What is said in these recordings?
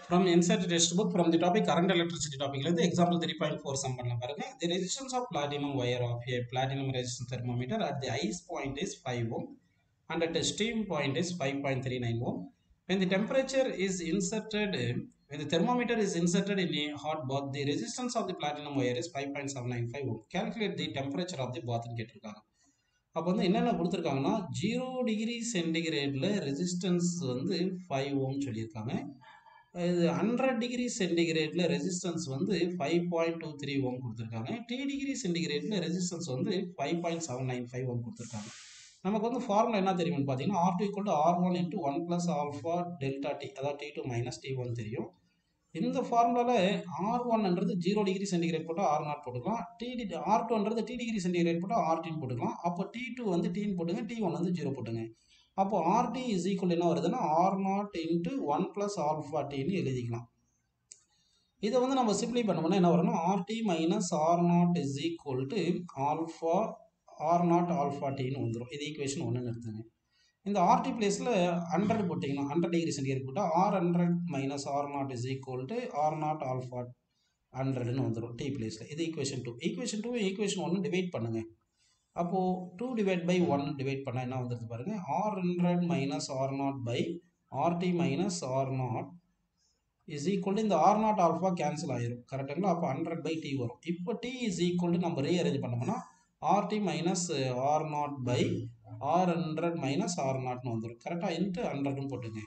From insert test book from the topic current electricity topic ல இருந்து example 3.4 sum பண்ணலாம் பாருங்க the resistance of platinum wire of a platinum resistance thermometer at the ice point is 5 ohm and at the steam point is 5.39 ohm when the temperature is inserted when the thermometer is inserted in a hot bath the resistance of the platinum wire is 5.795 ohm calculate the temperature of the bath ன்னு கேட்டிருக்காங்க அப்போ வந்து என்னென்ன கொடுத்துருக்காங்கன்னா zero degree சென்டிகிரேடில் resistance வந்து five ohm சொல்லியிருக்காங்க இது ஹண்ட்ரட் டிகிரி சென்டிகிரேடில் ரெசிஸ்டன்ஸ் வந்து five point two three ohm கொடுத்துருக்காங்க டி டிகிரி சென்டிகிரேடில் ரெசிஸ்டன்ஸ் வந்து five point seven nine five ohm கொடுத்துருக்காங்க நமக்கு வந்து ஃபார்முலா என்ன தெரியும்னு பார்த்தீங்கன்னா R two equal to R one into one plus alpha delta T அதாவது T two minus T one தெரியும் இந்த ஃபார்முலாவில் ஆர் ஒன்ன்றது ஜீரோ டிகிரி சென்டிகிரேட் போட்டால் ஆர் நாட் போட்டுக்கலாம் டி டி ஆர் டூன்றது டி டிகிரி சென்டிகிரேட் போட்டால் ஆர் டின்னு போட்டுக்கலாம் அப்போ டி டூ வந்து டீன் போட்டுங்க டி ஒன் வந்து ஜீரோ போட்டுங்க அப்போ ஆர்டி இஸ் ஈக்குவல் என்ன வருதுன்னா R naught into one plus alpha டின்னு எழுதிக்கலாம் இதை வந்து நம்ம சிம்பிளை பண்ணோம்னா என்ன வரும்னா RT minus R naught is equal to alpha R naught alpha டின்னு வந்துடும் இது ஈக்குவேஷன் ஒன்றுன்னு எடுத்துங்க இந்த ஆர்டி பிளேஸில் ஹண்ட்ரட் போட்டிங்கன்னா ஹண்ட்ரட் டிகிரி சென்டிகிரேட் போட்டால் R hundred minus R naught is equal to R naught alpha ஹண்ட்ரட்னு வந்துடும் டி பிளேஸில் இது equation two equation two equation ஒன்று டிவைட் பண்ணுங்கள் அப்போது two divide by one divide பண்ணால் என்ன வந்துடுது பாருங்கள் R hundred minus R naught by RT minus R naught is equal இந்த ஆர் நாட் ஆல்ஃபா கேன்சல் ஆயிரும் கரெக்டுங்களா அப்போ ஹண்ட்ரட் பை டி வரும் இப்போ டி இஸ் ஈக்குவல் நம்ம ரீஅரேஞ்ச் பண்ணோம்னா RT minus R naught by R hundred minus R நாட்னு வந்துடும் கரெக்டாக இன்ட்டு ஹண்ட்ரட்னு போட்டுங்க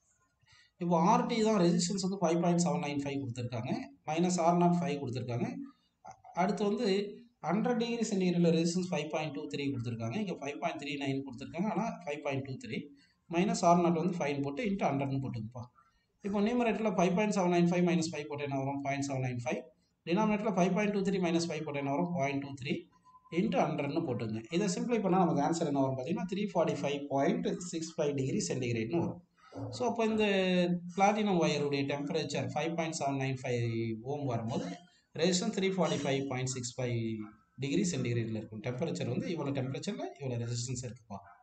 இப்போ ஆர்டி தான் ரெசிஸ்டன்ஸ் வந்து five point seven nine five கொடுத்துருக்காங்க மைனஸ் ஆர் நாட் ஃபைவ் கொடுத்துருக்காங்க அடுத்து வந்து ஹண்ட்ரட் டிகிரி சென்டிகிரேடில் resistance five point two three கொடுத்துருக்காங்க இங்கே ஃபைவ் பாயிண்ட் த்ரீ நைன் கொடுத்துருக்காங்க ஆனால் five point two three minus R naught வந்து ஃபைன் போட்டு இன்ட்டு ஹண்ட்ரட்னு போட்டுக்குப்பா இப்போ நியூமரேட்டில் five point seven nine five minus five போட்டு என்ன வரும் பாயிண்ட் செவன் நைன் ஃபைவ் டினாமினேட்டில் five point two three minus five போட்டு என்ன வரும் பாயிண்ட் டூ த்ரீ இன்ட்டு ஹண்ட்ரட்னு போட்டுங்க இதை சிம்பிளை பண்ணால் நமக்கு ஆன்சர் என்ன வரும் பார்த்தீங்கன்னா three forty five point six five degree சென்டிகிரேட்னு வரும் ஸோ அப்போ இந்த பிளாட்டினம் ஒயருடைய temperature five point seven nine five ohm வரும்போது resistance three forty five point six five degree சென்டிகிரேடில் இருக்கும் டெம்பரேச்சர் வந்து இவ்வளோ டெம்பரேச்சரில் இவ்வளோ ரெசிஸ்டன்ஸ் இருக்குப்பா